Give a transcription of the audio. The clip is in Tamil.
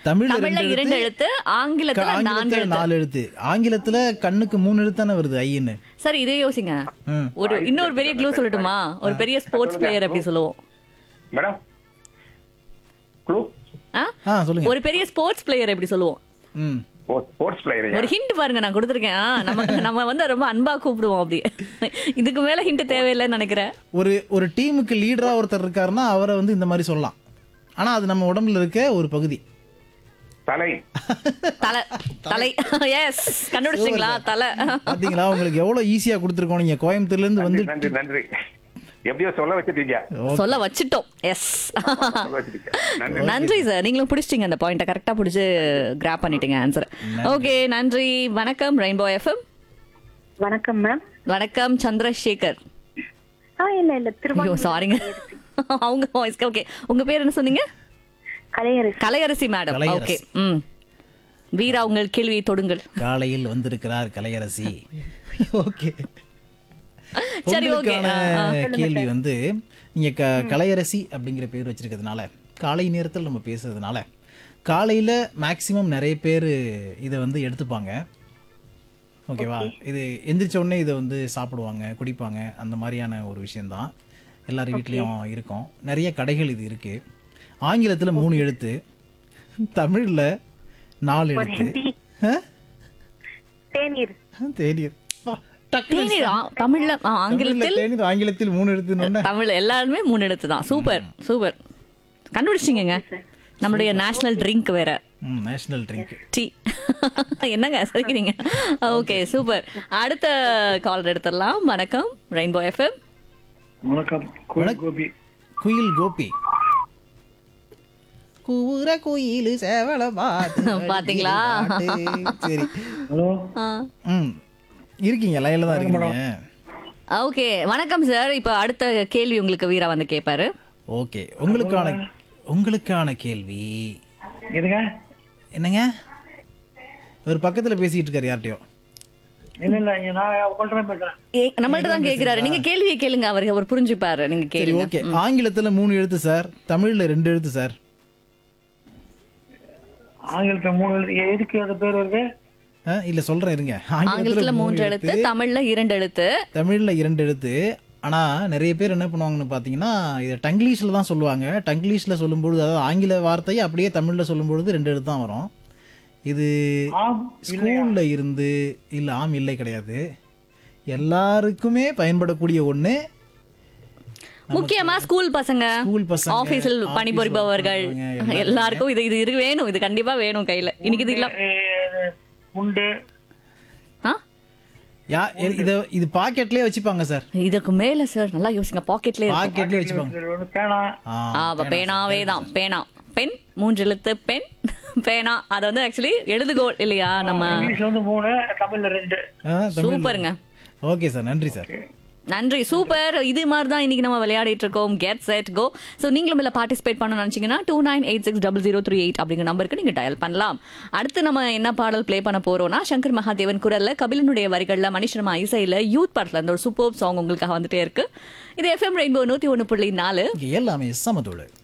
தமிழ்ல தமிழ்ல ரெண்டு இரண்டு எழுத்து, எழுத்து ஆங்கிலத்துல நான்கு ஆங்கிலத்துல எழுத்து நாலு எழுத்து ஆங்கிலத்துல கண்ணுக்கு மூணு எழுத்து தானே வருது ஐன்னு சரி இதே யோசிங்க ம். ஒரு இன்னொரு பெரிய க்ளூ சொல்லட்டுமா ஒரு பெரிய ஸ்போர்ட்ஸ் பிளேயர் அப்படி சொல்லுவோம் மேடம் க்ளூ ஆ? ஆ சொல்லுங்க ஒரு பெரிய ஸ்போர்ட்ஸ் பிளேயர் எப்படி சொல்லுவோம் ம் ஓ ஸ்போர்ட்ஸ் பிளேயர் ஒரு ஹிண்ட் பாருங்க நான் கொடுத்துருக்கேன் ஆ, நம்ம நம்ம வந்து ரொம்ப அன்பா கூப்பிடுவோம் அப்படி இதுக்கு மேல ஹிண்ட் தேவையில்லைன்னு நினைக்கிறேன் ஒரு ஒரு டீமுக்கு லீடரா ஒருத்தர் இருக்காருன்னா அவரை வந்து இந்த மாதிரி சொல்லலாம் ஆனா அது நம்ம உடம்புல இருக்க ஒரு பகுதி தலை தலை தலை எஸ் கண்டுபிடிச்சிங்களா தலை பாத்தீங்களா உங்களுக்கு எவ்வளவு ஈஸியா கொடுத்துருக்கோம் நீங்க கோயம்புத்தூர்ல இருந்து வந்து நன்றி நன்றி எப்படியோ சொல்ல வச்சிட்டீங்க சொல்ல வச்சிட்டோம் எஸ் சொல்ல வச்சிட்டீங்க நன்றி நன்றி சார் நீங்களும் பிடிச்சிட்டீங்க அந்த பாயிண்ட்டை கரெக்டாக பிடிச்சி கிராப் பண்ணிட்டீங்க ஆன்சர் ஓகே நன்றி வணக்கம் ரெயின்போ எஃப்எம் வணக்கம் மேம் வணக்கம் சந்திரசேகர் ஆ இல்ல இல்ல ஐயோ திருவாரூர் சாரிங்க அவங்க வாய்ஸ்க்கு ஓகே உங்க பேர் என்ன சொன்னீங்க கலையரசு கலையரசி மேடம் கலையரசி. ஓகே ம் வீரா உங்கள் கேள்வியை தொடுங்கள் காலையில் வந்திருக்கிறார் கலையரசி ஓகே சரி ஓகே உங்களுக்கான கேள்வி வந்து நீங்க க- கலையரசி அப்படிங்கிற பேர் வச்சிருக்கிறதுனால காலை நேரத்தில் நம்ம பேசுறதுனால காலையில மேக்சிமம் நிறைய பேர் இதை வந்து எடுத்துப்பாங்க ஓகேவா இது எந்திரிச்ச உடனே இதை வந்து சாப்பிடுவாங்க குடிப்பாங்க அந்த மாதிரியான ஒரு விஷயம்தான் எல்லார் வீட்லேயும் இருக்கும் நிறைய கடைகள் இது இருக்கு ஆங்கிலத்தில் மூணு எழுத்து தமிழில் நாலு எழுத்து ஆ? தேநீர் தேநீர் பா, டக்குனு தேநீர் ஆ, தமிழ்ல ஆ, ஆங்கிலத்தில் தமிழ்ல தேநீர் ஆங்கிலத்தில் மூணு எழுத்துன்னு தமிழ் எல்லாருமே மூணு எழுத்து தான் சூப்பர் சூப்பர் கண்டுபிடிச்சிங்கங்க நம்மளுடைய நேஷனல் ட்ரிங்க் வேற நேஷனல் ட்ரிங்க் டீ என்னங்க சரிக்கிறீங்க ஓகே சூப்பர் அடுத்த கால் எடுத்துடலாம் வணக்கம் ரெயின்போ எஃப்எம் வணக்கம் கோயில் கோபி குயில் கோபி கூற குயில் சேவல பாத்து பாத்தீங்களா? பாட்டு. சரி ஹலோ ம் இருக்கீங்க லைன்ல தான் இருக்கீங்க ஓகே வணக்கம் சார் இப்போ அடுத்த கேள்வி உங்களுக்கு வீரா வந்து கேட்பாரு ஓகே உங்களுக்கான உங்களுக்கான கேள்வி எதுங்க என்னங்க ஒரு பக்கத்துல பேசிட்டு இருக்காரு யார்கிட்டயோ இல்ல இல்ல இங்க நான் உங்கள்ட்ட பேசுறேன் ஏ, நம்மள்ட்ட தான் கேக்குறாரு நீங்க கேள்வியை கேளுங்க அவர் அவர் புரிஞ்சுப்பாரு நீங்க சரி கேளுங்க ஓகே ஆங்கிலத்துல மூணு எழுத்து சார் தமிழ்ல ரெண்டு எழுத்து சார் ஆங்கிலத்துல மூணு எழுத்து எதுக்கு அந்த பேர் வருது ஆ, இல்ல சொல்றேன் இருங்க ஆங்கிலத்துல மூன்று எழுத்து தமிழ்ல இரண்டு எழுத்து தமிழ்ல இரண்டு எழுத்து ஆனா நிறைய பேர் என்ன பண்ணுவாங்கன்னு பாத்தீங்கன்னா இதை டங்கிலீஷ்ல தான் சொல்லுவாங்க டங்கிலீஷ்ல சொல்லும்பொழுது அதாவது ஆங்கில வார்த்தையை அப்படியே தமிழ்ல சொல்லும்பொழுது ரெண்டு எழுத்து தான் வரும் இது ஆம் ஸ்கூல்ல இருந்து இல்ல ஆம் இல்லை கிடையாது எல்லாருக்குமே பயன்படக்கூடிய ஒண்ணு முக்கியமா ஸ்கூல் பசங்க ஸ்கூல் பசங்க ஆபீஸில் office பணிபுரிபவர்கள் work பண்றவங்க, எல்லாருக்கும் இது இது இருக்கு வேணும் இது கண்டிப்பா வேணும் கையில இன்னைக்கு இது இல்ல அஹ், உண்டு ஆ? யா இத இது பாக்கெட்லயே வச்சுப்பாங்க சார் இதுக்கு மேல சார் நல்லா யோசிங்க பாக்கெட்ல பாக்கெட்லயே வச்சுப்பாங்க இது வந்து பேனா ஆ, ஆ பேனாவே தான் பேனா பென் மூன்று எழுத்து பென் பேனா அது வந்து ஆக்சுவலி எழுதுகோல் இல்லையா நம்ம இங்கிலீஷ்ல வந்து மூணு தமிழ்ல ரெண்டு ஆ, தமிழ்ல. சூப்பருங்க ஓகே சார் நன்றி சார் நன்றி சூப்பர் இது மாதிரி தான் இன்னைக்கு நம்ம விளையாடிட்டு இருக்கோம் கெட் செட் கோ ஸோ நீங்களும் இதில் பார்ட்டிசிபேட் பண்ணணும்னு நினச்சிங்கன்னா two nine eight six double zero three eight அப்படிங்கிற நம்பருக்கு நீங்கள் டயல் பண்ணலாம் அடுத்து நம்ம என்ன பாடல் ப்ளே பண்ண போறோம்னா சங்கர் மகாதேவன் குரல்ல கபிலனுடைய வரிகளில் மணிஷர்மா இசையில் யூத் படத்தில் இருந்து ஒரு சூப்பர் சாங் உங்களுக்காக வந்துட்டே இருக்கு இது எஃப்எம் ரெயின்போ நூற்றி ஒன்று புள்ளி நாலு இங்க எல்லாமே சமதோடு